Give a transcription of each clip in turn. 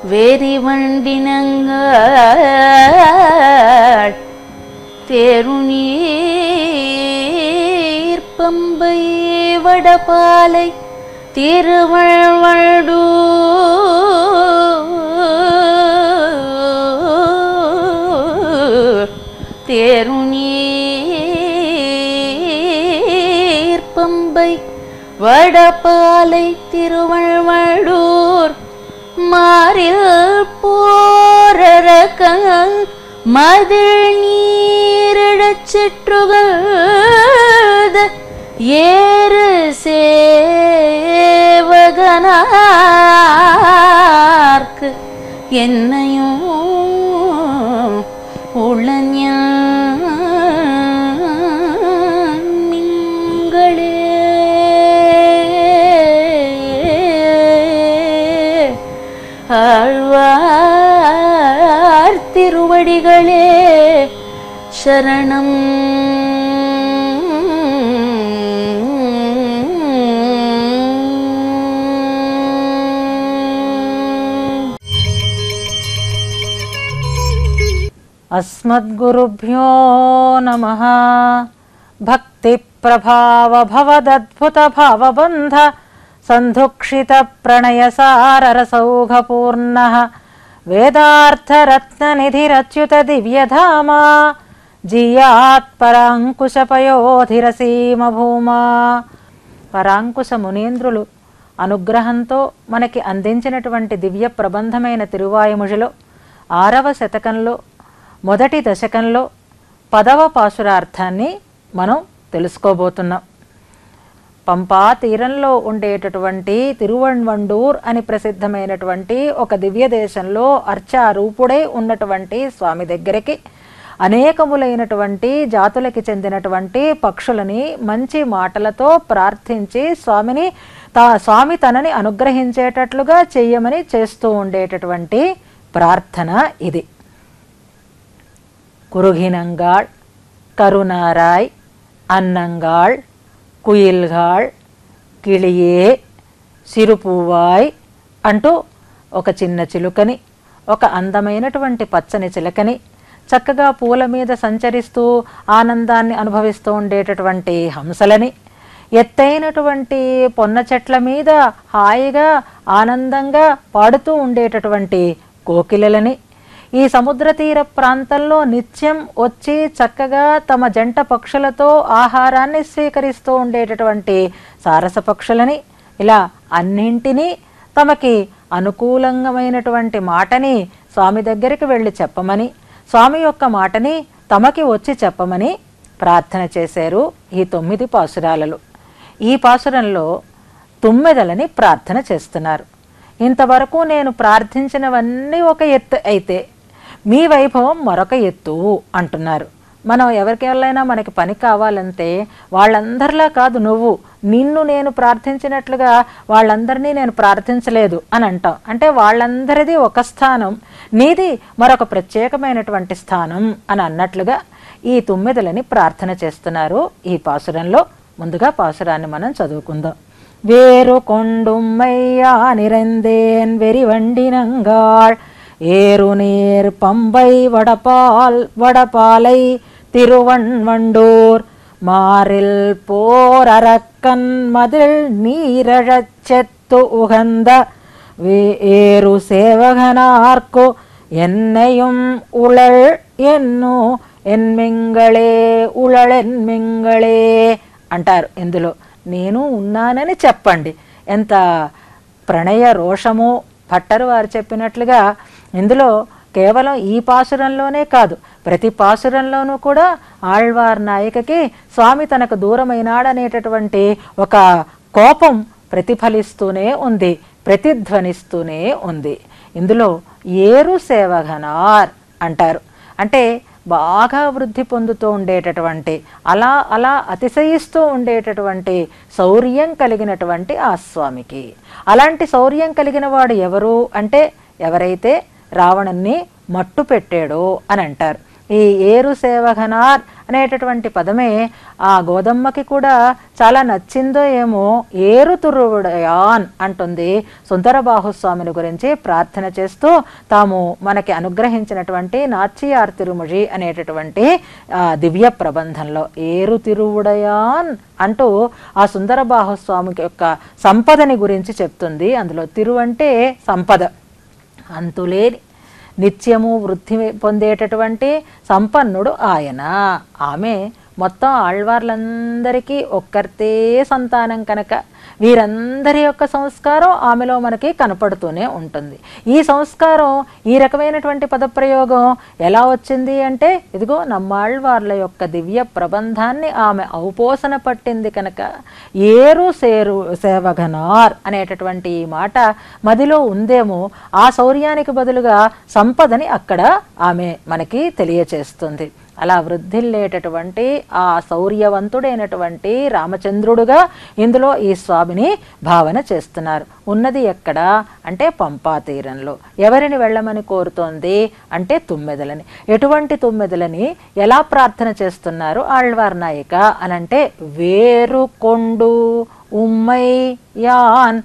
வெறிவண்டினங்கள் தேருநீர் பம்பை வடபாலை திருவள்வடு தேருநீர் பம்பை வடபாலை திருவள்வடூர் மாறில் போரரக்கங்கள் மதில் நீரிடச் சிற்றுகழ்த ஏறு சேவகனார்க்கு என்னையும் உளஞாங்களே ஆழ்வார் திருவடிகளே சரணம் अस्मद्गुरुभ्यो नमः भक्तिप्रभावभवदद्भुतभावबन्ध सन्धुक्षितप्रणयसाररसौघपूर्णः वेदार्थरत्ननिधिरच्युतदिव्यधामा జీయాత్పరాంకుశపయోధిరసీమభూమా పరాంకుశ మునీంద్రులు అనుగ్రహంతో మనకి అందించినటువంటి దివ్య ప్రబంధమైన తిరువాయుముడిలో ఆరవ శతకంలో మొదటి దశకంలో పదవ పాశురార్థాన్ని మనం తెలుసుకోబోతున్నాం పంపా తీరంలో ఉండేటటువంటి తిరువణ్వండూర్ అని ప్రసిద్ధమైనటువంటి ఒక దివ్య దేశంలో అర్చారూపుడై ఉన్నటువంటి స్వామి దగ్గరికి అనేకములైనటువంటి జాతులకి చెందినటువంటి పక్షులని మంచి మాటలతో ప్రార్థించి స్వామిని తా స్వామి తనని అనుగ్రహించేటట్లుగా చెయ్యమని చేస్తూ ఉండేటటువంటి ప్రార్థన ఇది కురుగినంగాళ్ కరుణారాయ్ అన్నంగాళ్ కుయిల్గాళ్ కిళియే సిరుపువాయ్ అంటూ ఒక చిన్న చిలుకని ఒక అందమైనటువంటి పచ్చని చిలకని చక్కగా పూల మీద సంచరిస్తూ ఆనందాన్ని అనుభవిస్తూ ఉండేటటువంటి హంసలని ఎత్తైనటువంటి పొన్న చెట్ల మీద హాయిగా ఆనందంగా పాడుతూ ఉండేటటువంటి కోకిలలని ఈ సముద్ర తీర ప్రాంతంలో నిత్యం వచ్చి చక్కగా తమ జంట పక్షులతో ఆహారాన్ని స్వీకరిస్తూ ఉండేటటువంటి సారస పక్షులని ఇలా అన్నింటినీ తమకి అనుకూలంగమైనటువంటి మాటని స్వామి దగ్గరికి వెళ్ళి చెప్పమని స్వామి యొక్క మాటని తమకి వచ్చి చెప్పమని ప్రార్థన చేశారు ఈ తొమ్మిది పాసురాలలో ఈ పాసురంలో తుమ్మెదలని ప్రార్థన చేస్తున్నారు ఇంతవరకు నేను ప్రార్థించినవన్నీ ఒక ఎత్తు అయితే మీ వైభవం మరొక ఎత్తు అంటున్నారు మనం ఎవరికెళ్ళైనా మనకి పని కావాలంటే వాళ్ళందరిలా కాదు నువ్వు నిన్ను నేను ప్రార్థించినట్లుగా వాళ్ళందరినీ నేను ప్రార్థించలేదు అని అంటాం అంటే వాళ్ళందరిది ఒక స్థానం నీది మరొక ప్రత్యేకమైనటువంటి స్థానం అని అన్నట్లుగా ఈ తుమ్మెదలని ప్రార్థన చేస్తున్నారు ఈ పాసురంలో ముందుగా పాసురాన్ని మనం చదువుకుందాం వేరు కొండుమ్మైయా నిరందేన్ వెరివండినంగాళ్ ஏறுநீர் பம்பை வடபால் வடபாலை திருவண்வண்டூர் மாறில் போர் அரக்கன் மதில் நீரழச் செத்து உகந்த வே- ஏறு சேவகனார்க்கு என்னையும் உளள் ఎన్ను ఎన్మింగళే ఉళళెన్మింగళే అంటారు ఇందులో నేను ఉన్నానని చెప్పండి ఎంత ప్రణయ రోషము భట్టరు వారు చెప్పినట్లుగా ఇందులో కేవలం ఈ పాసురంలోనే కాదు ప్రతి పాసురంలోనూ కూడా ఆళ్వార్ నాయకకి స్వామి తనకు దూరమైనాడనేటటువంటి ఒక కోపం ప్రతిఫలిస్తూనే ఉంది ప్రతిధ్వనిస్తూనే ఉంది ఇందులో ఏరు సేవగనార్ అంటారు అంటే బాగా వృద్ధి పొందుతూ ఉండేటటువంటి అలా అలా అతిశయిస్తూ ఉండేటటువంటి శౌర్యం కలిగినటువంటి ఆ స్వామికి అలాంటి శౌర్యం కలిగిన వాడు ఎవరు అంటే ఎవరైతే రావణుణ్ణి మట్టు పెట్టాడో అని అంటారు ఈ ఏరు సేవఘనార్ అనేటటువంటి పదమే ఆ గోదమ్మకి కూడా చాలా నచ్చిందో ఏమో ఏరు తురువుడయాన్ అంటుంది సుందర బాహుస్వామిని గురించి ప్రార్థన చేస్తూ తాము మనకి అనుగ్రహించినటువంటి నాచియార్ తిరుముజి అనేటటువంటి ఆ, దివ్య ప్రబంధంలో ఏరు తిరువుడయాన్ అంటూ ఆ సుందర బాహుస్వామికి యొక్క సంపదని గురించి చెప్తుంది అందులో తిరు అంటే సంపద అంతులేని నిత్యము వృద్ధి పొందేటటువంటి సంపన్నుడు ఆయన ఆమె మొత్తం ఆళ్వార్లందరికీ ఒక్కరితే సంతానం కనుక వీరందరి యొక్క సంస్కారం ఆమెలో మనకి కనపడుతూనే ఉంటుంది ఈ సంస్కారం ఈ రకమైనటువంటి పదప్రయోగం ఎలా వచ్చింది అంటే ఇదిగో నమ్మాళ్వార్ల యొక్క దివ్య ప్రబంధాన్ని ఆమె ఔపోసన పట్టింది కనుక ఏరు సేరు సేవగనార్ అనేటటువంటి ఈ మాట మదిలో ఉందేమో ఆ శౌర్యానికి బదులుగా సంపదని అక్కడ ఆమె మనకి తెలియచేస్తుంది అలా వృద్ధిల్లేటటువంటి ఆ శౌర్యవంతుడైనటువంటి రామచంద్రుడుగా ఇందులో ఈ స్వామిని భావన చేస్తున్నారు ఉన్నది ఎక్కడ అంటే పంపా తీరంలో ఎవరిని వెళ్ళమని కోరుతోంది అంటే తుమ్మెదలని ఎటువంటి తుమ్మెదలని ఎలా ప్రార్థన చేస్తున్నారు ఆళ్వార్ నాయిక అనంటే వేరు కొండు ఉమ్మై యాన్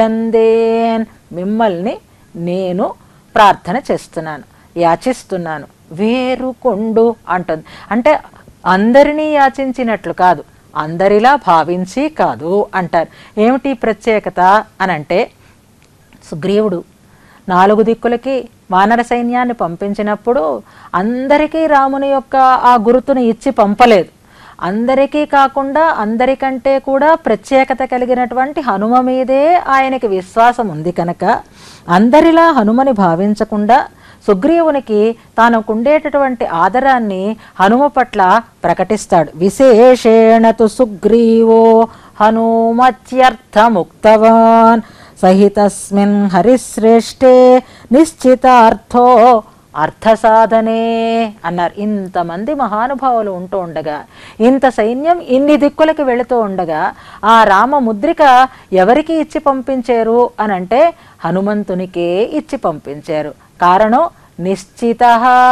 ఇరందేన్ మిమ్మల్ని నేను ప్రార్థన చేస్తున్నాను యాచిస్తున్నాను వేరుకొండు అంటుంది అంటే అందరినీ యాచించినట్లు కాదు అందరిలా భావించి కాదు అంటారు ఏమిటి ప్రత్యేకత అనంటే సుగ్రీవుడు నాలుగు దిక్కులకి వానర సైన్యాన్ని పంపించినప్పుడు అందరికీ రాముని యొక్క ఆ గురుతుని ఇచ్చి పంపలేదు అందరికీ కాకుండా అందరికంటే కూడా ప్రత్యేకత కలిగినటువంటి హనుమ మీదే ఆయనకి విశ్వాసం ఉంది కనుక అందరిలా హనుమని భావించకుండా సుగ్రీవునికి తనకుండేటటువంటి ఆదరాన్ని హనుమ పట్ల ప్రకటిస్తాడు విశేషేణ తు సుగ్రీవో హనుమత్యర్థముక్తవాన్ సహితస్మిన్ హరిశ్రేష్ఠే నిశ్చితార్థో అర్థసాధనే అన్నారు ఇంతమంది మహానుభావులు ఉంటూ ఉండగా ఇంత సైన్యం ఇన్ని దిక్కులకి వెళుతూ ఉండగా ఆ రామ ముద్రిక ఎవరికి ఇచ్చి పంపించారు అని అంటే హనుమంతునికే ఇచ్చి పంపించారు కారణం నిశ్చిత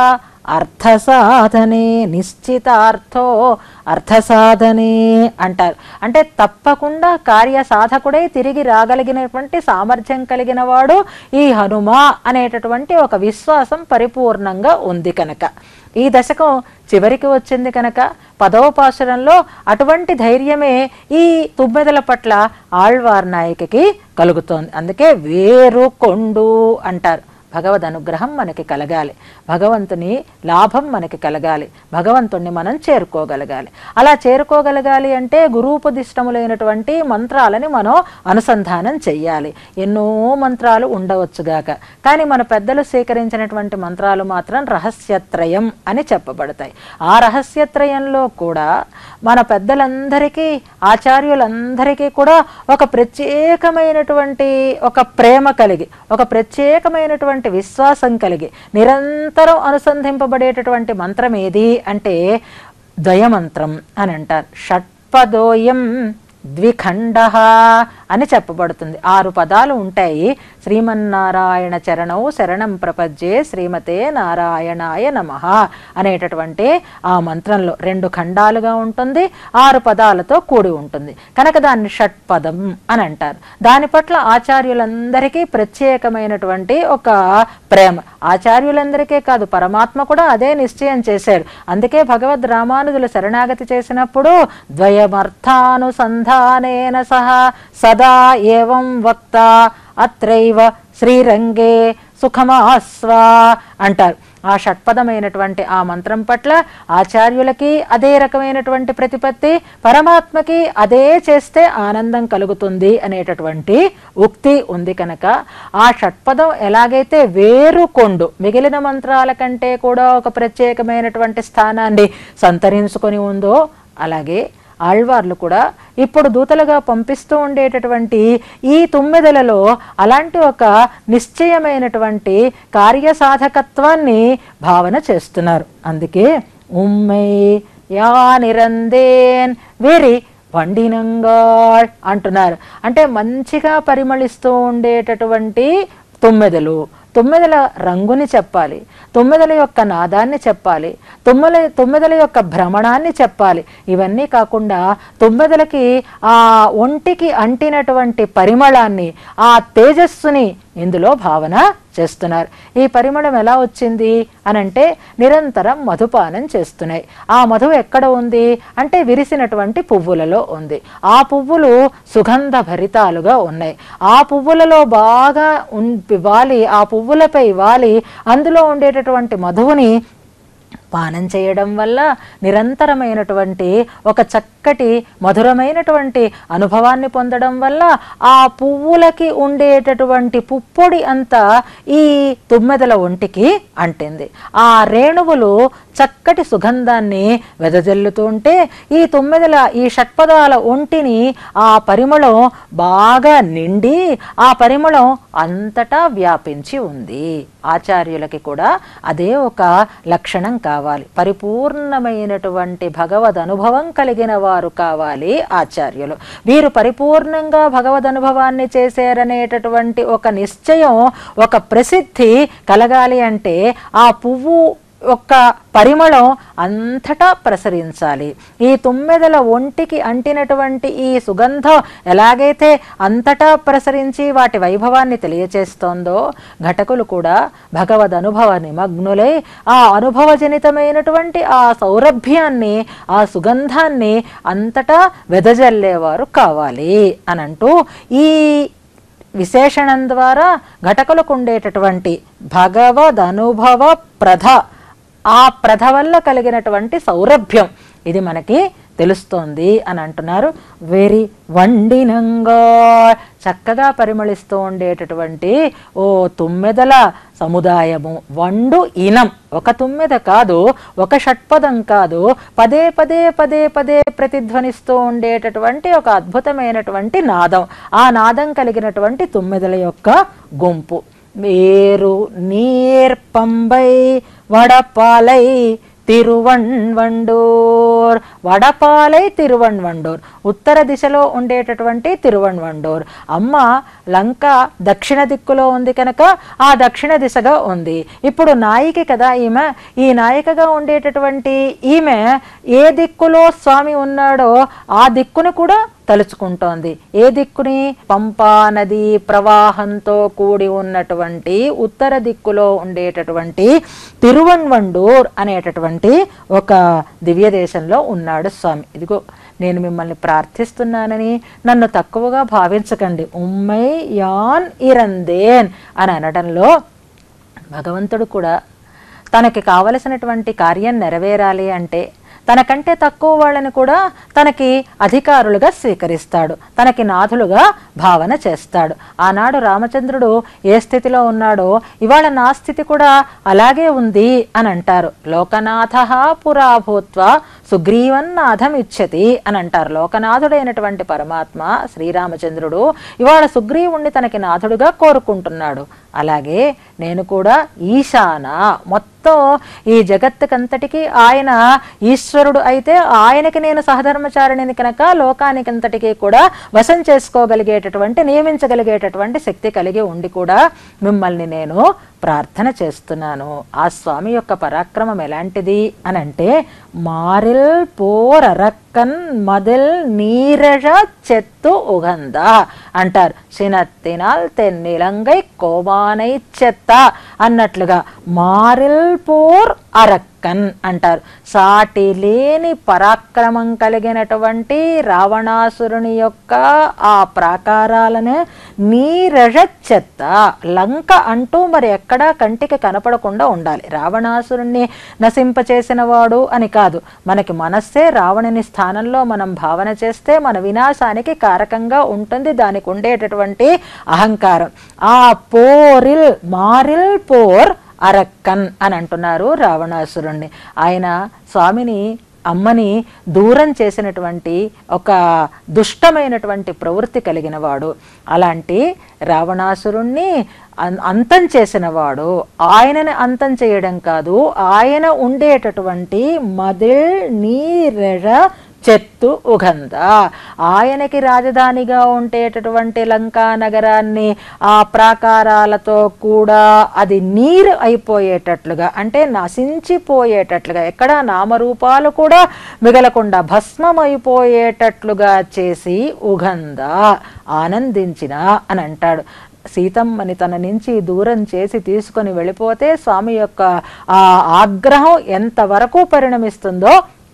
అర్థసాధనే నిశ్చితార్థో అర్థసాధనే అంటారు అంటే తప్పకుండా కార్యసాధకుడై తిరిగి రాగలిగినటువంటి సామర్థ్యం కలిగిన వాడు ఈ హనుమ అనేటటువంటి ఒక విశ్వాసం పరిపూర్ణంగా ఉంది కనుక ఈ దశకం చివరికి వచ్చింది కనుక పదవ పాసురంలో అటువంటి ధైర్యమే ఈ తుమ్మెదల పట్ల ఆళ్వార్ నాయకికి కలుగుతోంది అందుకే వేరు కొండు అంటారు భగవద్ అనుగ్రహం మనకి కలగాలి భగవంతుని లాభం మనకి కలగాలి భగవంతుణ్ణి మనం చేరుకోగలగాలి అలా చేరుకోగలగాలి అంటే గురూపదిష్టములైనటువంటి మంత్రాలని మనం అనుసంధానం చెయ్యాలి ఎన్నో మంత్రాలు ఉండవచ్చుగాక కానీ మన పెద్దలు సేకరించినటువంటి మంత్రాలు మాత్రం రహస్యత్రయం అని చెప్పబడతాయి ఆ రహస్యత్రయంలో కూడా మన పెద్దలందరికీ ఆచార్యులందరికీ కూడా ఒక ప్రత్యేకమైనటువంటి ఒక ప్రేమ కలిగి ఒక ప్రత్యేకమైనటువంటి విశ్వాసం కలిగి నిరంతరం అనుసంధింపబడేటటువంటి మంత్రం ఏది అంటే ద్వయమంత్రం అని అంటారు షట్పదోయం ద్విఖండ అని చెప్పబడుతుంది ఆరు పదాలు ఉంటాయి శ్రీమన్నారాయణ చరణౌ శరణం ప్రపజ్యే శ్రీమతే నారాయణాయ నమ అనేటటువంటి ఆ మంత్రంలో రెండు ఖండాలుగా ఉంటుంది ఆరు పదాలతో కూడి ఉంటుంది కనుక దాన్ని షట్పదం అని అంటారు దాని పట్ల ఆచార్యులందరికీ ప్రత్యేకమైనటువంటి ఒక ప్రేమ ఆచార్యులందరికీ కాదు పరమాత్మ కూడా అదే నిశ్చయం చేశాడు అందుకే భగవద్ రామానుజులు శరణాగతి చేసినప్పుడు ద్వయమర్థానుసంధానేన సహ సదా ఏవం వక్త అత్రైవ శ్రీరంగే సుఖమాస్వ అంటారు ఆ షట్పదమైనటువంటి ఆ మంత్రం పట్ల ఆచార్యులకి అదే రకమైనటువంటి ప్రతిపత్తి పరమాత్మకి అదే చేస్తే ఆనందం కలుగుతుంది అనేటటువంటి ఉక్తి ఉంది కనుక ఆ షట్పదం ఎలాగైతే వేరు కొండు మిగిలిన మంత్రాల కంటే కూడా ఒక ప్రత్యేకమైనటువంటి స్థానాన్ని సంతరించుకొని ఉందో అలాగే ఆళ్వార్లు కూడా ఇప్పుడు దూతలుగా పంపిస్తూ ఉండేటటువంటి ఈ తొమ్మిదలలో అలాంటి ఒక నిశ్చయమైనటువంటి కార్యసాధకత్వాన్ని భావన చేస్తున్నారు అందుకే ఉమ్మై యా నిరందేన్ వేరి వండినంగాళ్ అంటున్నారు అంటే మంచిగా పరిమళిస్తూ ఉండేటటువంటి తొమ్మిదలు తొమ్మిదల రంగుని చెప్పాలి తొమ్మిదల యొక్క నాదాన్ని చెప్పాలి తొమ్మిద తొమ్మిదల యొక్క భ్రమణాన్ని చెప్పాలి ఇవన్నీ కాకుండా తొమ్మిదలకి ఆ ఒంటికి అంటినటువంటి పరిమళాన్ని ఆ తేజస్సుని ఇందులో భావన చేస్తున్నారు ఈ పరిమళం ఎలా వచ్చింది అనంటే నిరంతరం మధుపానం చేస్తున్నాయి ఆ మధువు ఎక్కడ ఉంది అంటే విరిసినటువంటి పువ్వులలో ఉంది ఆ పువ్వులు సుగంధ భరితాలుగా ఉన్నాయి ఆ పువ్వులలో బాగా ఉన్ వాలి ఆ పువ్వులపై వాలి అందులో ఉండేటటువంటి మధువుని పానం చేయడం వల్ల నిరంతరమైనటువంటి ఒక చక్కటి మధురమైనటువంటి అనుభవాన్ని పొందడం వల్ల ఆ పువ్వులకి ఉండేటటువంటి పుప్పొడి అంతా ఈ తుమ్మెదల ఒంటికి అంటింది ఆ రేణువులు చక్కటి సుగంధాన్ని వెదజల్లుతూ ఉంటే ఈ తుమ్మెదల ఈ షట్పదాల ఒంటిని ఆ పరిమళం బాగా నిండి ఆ పరిమళం అంతటా వ్యాపించి ఉంది ఆచార్యులకి కూడా అదే ఒక లక్షణం కావాలి పరిపూర్ణమైనటువంటి భగవద్ అనుభవం కలిగిన వారు కావాలి ఆచార్యులు వీరు పరిపూర్ణంగా భగవద్ అనుభవాన్ని చేశారనేటటువంటి ఒక నిశ్చయం ఒక ప్రసిద్ధి కలగాలి అంటే ఆ పువ్వు యొక్క పరిమళం అంతటా ప్రసరించాలి ఈ తుమ్మెదల ఒంటికి అంటినటువంటి ఈ సుగంధం ఎలాగైతే అంతటా ప్రసరించి వాటి వైభవాన్ని తెలియచేస్తోందో ఘటకులు కూడా భగవద్ అనుభవ నిమగ్నులై ఆ అనుభవజనితమైనటువంటి ఆ సౌరభ్యాన్ని ఆ సుగంధాన్ని అంతటా వెదజల్లేవారు కావాలి అనంటూ ఈ విశేషణం ద్వారా ఘటకులకు ఉండేటటువంటి భగవద్ అనుభవ ప్రధ ఆ ప్రధ వల్ల కలిగినటువంటి సౌరభ్యం ఇది మనకి తెలుస్తోంది అని అంటున్నారు వెరీ వండినంగా చక్కగా పరిమళిస్తూ ఉండేటటువంటి ఓ తుమ్మెదల సముదాయము వండు ఇనం ఒక తుమ్మెద కాదు ఒక షట్పదం కాదు పదే పదే పదే పదే ప్రతిధ్వనిస్తూ ఉండేటటువంటి ఒక అద్భుతమైనటువంటి నాదం ఆ నాదం కలిగినటువంటి తుమ్మెదల యొక్క గుంపు వేరు నీర్పంబై వడపాలై తిరువణ్వండూర్ వడపాలై తిరువణ్వండూర్ ఉత్తర దిశలో ఉండేటటువంటి తిరువణ్వండూర్ అమ్మ లంక దక్షిణ దిక్కులో ఉంది కనుక ఆ దక్షిణ దిశగా ఉంది ఇప్పుడు నాయికి కదా ఈమె ఈ నాయికగా ఉండేటటువంటి ఈమె ఏ దిక్కులో స్వామి ఉన్నాడో ఆ దిక్కును కూడా తలుచుకుంటోంది ఏ దిక్కుని పంపా నది ప్రవాహంతో కూడి ఉన్నటువంటి ఉత్తర దిక్కులో ఉండేటటువంటి తిరువణ్వండూర్ అనేటటువంటి ఒక దివ్య దేశంలో ఉన్నాడు స్వామి ఇదిగో నేను మిమ్మల్ని ప్రార్థిస్తున్నానని నన్ను తక్కువగా భావించకండి ఉమ్మై యాన్ ఇరందేన్ అని అనడంలో భగవంతుడు కూడా తనకి కావలసినటువంటి కార్యం నెరవేరాలి అంటే తనకంటే తక్కువ వాళ్ళని కూడా తనకి అధికారులుగా స్వీకరిస్తాడు తనకి నాథులుగా భావన చేస్తాడు ఆనాడు రామచంద్రుడు ఏ స్థితిలో ఉన్నాడో ఇవాళ నా స్థితి కూడా అలాగే ఉంది అని అంటారు లోకనాథ పురా భూత్వ సుగ్రీవన్నాథం ఇచ్చతి అని అంటారు లోకనాథుడైనటువంటి పరమాత్మ శ్రీరామచంద్రుడు ఇవాళ సుగ్రీవుణ్ణి తనకి నాథుడుగా కోరుకుంటున్నాడు అలాగే నేను కూడా ఈశాన మొత్తం ఈ జగత్తుకంతటికి ఆయన ఈశ్వరుడు అయితే ఆయనకి నేను సహధర్మచారిణిని కనుక లోకానికంతటికీ కూడా వశం చేసుకోగలిగేటటువంటి నియమించగలిగేటటువంటి శక్తి కలిగి ఉండి కూడా మిమ్మల్ని నేను ప్రార్థన చేస్తున్నాను ఆ స్వామి యొక్క పరాక్రమం ఎలాంటిది అని అంటే మారిల్ పోరరక్కన్ మదిల్ నీరజ చెత్తు ఉగంద అంటారు చినత్తినాల్ తెన్నిలంగై కోమానై చెత్త అన్నట్లుగా మారిల్ పోర్ అరక్కన్ అంటారు సాటి లేని పరాక్రమం కలిగినటువంటి రావణాసురుని యొక్క ఆ ప్రాకారాలను నీరజ చెత్త లంక అంటూ మరి ఎక్కడా కంటికి కనపడకుండా ఉండాలి రావణాసురుణ్ణి నశింపచేసిన వాడు అని కాదు మనకి మనస్సే రావణుని స్థానంలో మనం భావన చేస్తే మన వినాశానికి కారకంగా ఉంటుంది దానికి ఉండేటటువంటి అహంకారం ఆ పోరిల్ మారిల్ పోర్ అరక్కన్ అని అంటున్నారు రావణాసురుణ్ణి ఆయన స్వామిని అమ్మని దూరం చేసినటువంటి ఒక దుష్టమైనటువంటి ప్రవృత్తి కలిగిన వాడు అలాంటి రావణాసురుణ్ణి అం- అంతం చేసినవాడు ఆయనని అంతం చేయడం కాదు ఆయన ఉండేటటువంటి మదిల్ నీరెడ చెత్తు ఉగంద ఆయనకి రాజధానిగా ఉండేటటువంటి లంకా నగరాన్ని ఆ ప్రాకారాలతో కూడా అది నీరు అయిపోయేటట్లుగా అంటే నశించిపోయేటట్లుగా ఎక్కడ నామరూపాలు కూడా మిగలకుండా భస్మమైపోయేటట్లుగా చేసి ఉగంద ఆనందించిన అని అంటాడు సీతమ్మని తన నుంచి దూరం చేసి తీసుకొని వెళ్ళిపోతే స్వామి యొక్క ఆ ఆగ్రహం ఎంతవరకు పరిణమిస్తుందో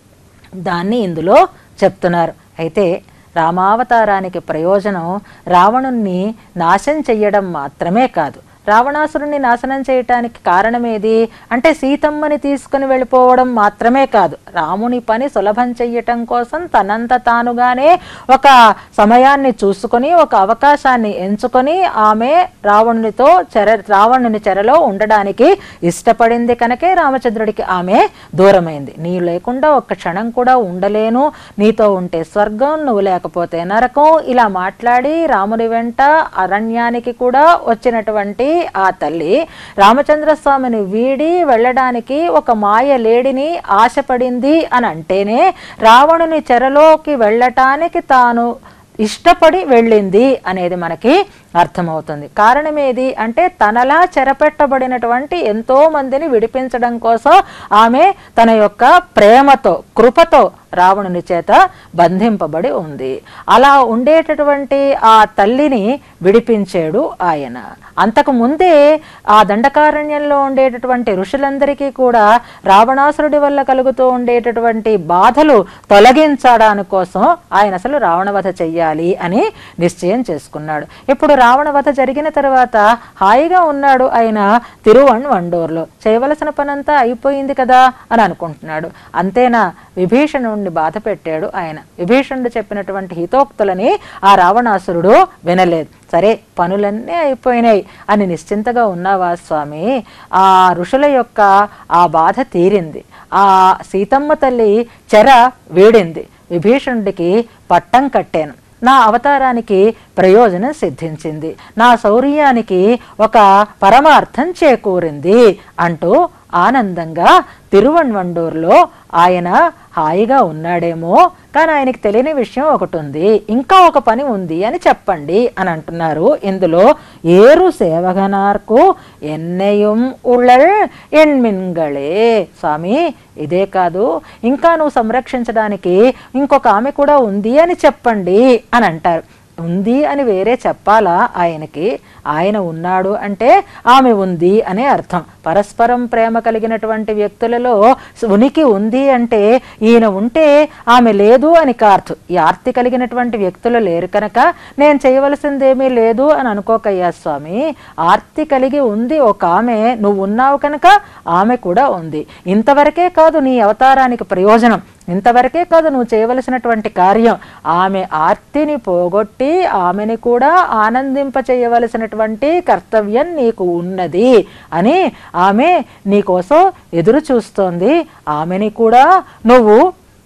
దాన్ని ఇందులో చెప్తున్నారు అయితే రామావతారానికి ప్రయోజనం రావణుణ్ణి నాశనం చెయ్యడం మాత్రమే కాదు రావణాసురుణ్ణి నాశనం చేయటానికి కారణమేది అంటే సీతమ్మని తీసుకుని వెళ్ళిపోవడం మాత్రమే కాదు రాముని పని సులభం చెయ్యటం కోసం తనంత తానుగానే ఒక సమయాన్ని చూసుకొని ఒక అవకాశాన్ని ఎంచుకొని ఆమె రావణునితో చెర రావణుని చెరలో ఉండడానికి ఇష్టపడింది కనుకే రామచంద్రుడికి ఆమె దూరమైంది నీ లేకుండా ఒక్క క్షణం కూడా ఉండలేను నీతో ఉంటే స్వర్గం నువ్వు లేకపోతే నరకం ఇలా మాట్లాడి రాముని వెంట అరణ్యానికి కూడా వచ్చినటువంటి ఆ తల్లి రామచంద్ర స్వామిని వీడి వెళ్ళడానికి ఒక మాయ లేడిని ఆశపడింది అని అంటేనే రావణుని చెరలోకి వెళ్ళటానికి తాను ఇష్టపడి వెళ్ళింది అనేది మనకి అర్థమవుతుంది కారణం ఏది అంటే తనలా చెరపెట్టబడినటువంటి ఎంతో మందిని విడిపించడం కోసం ఆమె తన యొక్క ప్రేమతో కృపతో రావణుని చేత బంధింపబడి ఉంది అలా ఉండేటటువంటి ఆ తల్లిని విడిపించాడు ఆయన అంతకు ముందే ఆ దండకారణ్యంలో ఉండేటటువంటి ఋషులందరికీ కూడా రావణాసురుడి వల్ల కలుగుతూ ఉండేటటువంటి బాధలు తొలగించడానికి కోసం ఆయన అసలు రావణవధ చెయ్యాలి అని నిశ్చయం చేసుకున్నాడు ఇప్పుడు రావణవధ జరిగిన తర్వాత హాయిగా ఉన్నాడు ఆయన తిరువణ్ వండూరులో చేయవలసిన పనంతా అయిపోయింది కదా అని అనుకుంటున్నాడు అంతేనా విభీషణుడిని బాధ పెట్టాడు ఆయన విభీషణుడు చెప్పినటువంటి హితోక్తులని ఆ రావణాసురుడు వినలేదు సరే పనులన్నీ అయిపోయినాయి అని నిశ్చింతగా ఉన్నావా స్వామి ఆ ఋషుల యొక్క ఆ బాధ తీరింది ఆ సీతమ్మ తల్లి చెర వీడింది విభీషణుడికి పట్టం కట్టాను నా అవతారానికి ప్రయోజనం సిద్ధించింది నా శౌర్యానికి ఒక పరమార్థం చేకూరింది అంటూ ఆనందంగా తిరువణ్వండూరులో ఆయన హాయిగా ఉన్నాడేమో కానీ ఆయనకి తెలియని విషయం ఒకటి ఉంది ఇంకా ఒక పని ఉంది అని చెప్పండి అని అంటున్నారు ఇందులో ఏరు సేవగనార్కు ఎన్నెయం ఉళ్ళల్ ఎన్మిన్గళే స్వామి ఇదే కాదు ఇంకా నువ్వు సంరక్షించడానికి ఇంకొక ఆమె కూడా ఉంది అని చెప్పండి అని అంటారు ఉంది అని వేరే చెప్పాలా ఆయనకి ఆయన ఉన్నాడు అంటే ఆమె ఉంది అనే అర్థం పరస్పరం ప్రేమ కలిగినటువంటి వ్యక్తులలో ఉనికి ఉంది అంటే ఈయన ఉంటే ఆమె లేదు అని కార్థం ఈ ఆర్తి కలిగినటువంటి వ్యక్తులు లేరు కనుక నేను చేయవలసిందేమీ లేదు అని అనుకోకయ్యా స్వామి ఆర్తి కలిగి ఉంది ఒక ఆమె నువ్వు ఉన్నావు కనుక ఆమె కూడా ఉంది ఇంతవరకే కాదు నీ అవతారానికి ప్రయోజనం ఇంతవరకే కాదు నువ్వు చేయవలసినటువంటి కార్యం ఆమె ఆర్తిని పోగొట్టి ఆమెని కూడా ఆనందింప చేయవలసినటువంటి కర్తవ్యం నీకు ఉన్నది అని ఆమె నీకోసం ఎదురు చూస్తోంది ఆమెని కూడా నువ్వు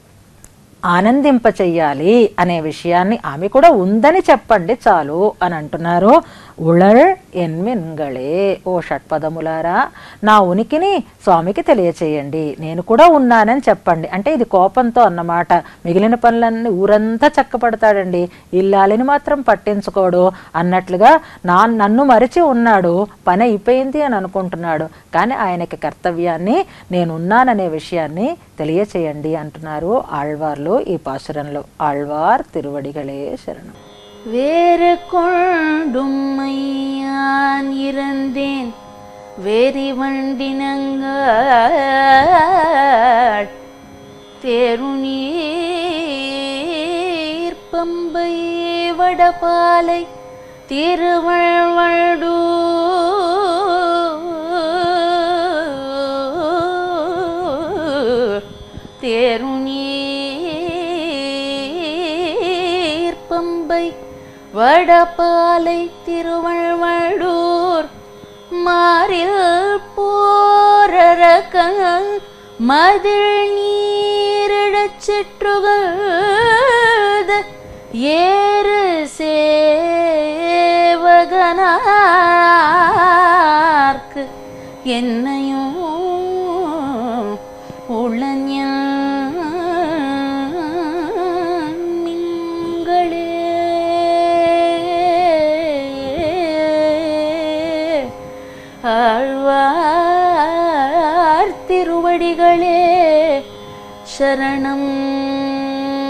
ఆనందింప చెయ్యాలి అనే విషయాన్ని ఆమె కూడా ఉందని చెప్పండి చాలు అని అంటున్నారు ఉళర్ ఎన్మిన్గళే ఓ షట్పదములారా నా ఉనికిని స్వామికి తెలియచేయండి నేను కూడా ఉన్నానని చెప్పండి అంటే ఇది కోపంతో అన్నమాట మిగిలిన పనులన్నీ ఊరంతా చక్కపడతాడండి ఇల్లాలిని మాత్రం పట్టించుకోడు అన్నట్లుగా నా నన్ను మరిచి ఉన్నాడు పని అయిపోయింది అని అనుకుంటున్నాడు కానీ ఆయనకి కర్తవ్యాన్ని నేనున్నాననే విషయాన్ని తెలియచేయండి అంటున్నారు ఆళ్వార్లు ఈ పాసురంలో ఆళ్వార్ తిరువడిగలే శరణం வேறு கொண்டும் மையான் இறந்தேன் வேரி வண்டினங்கள் தேருநீர் பம்பை வடபாலை திருவள்வடு தேருநீர் பம்பை வடபாலை திருவள்வடூர் மாறில் போரரக்கன் மதில் நீரிடச் சிற்றுகழ்த ஏறு சேவகனார்க்கு என்னையும் உளஞ శరణం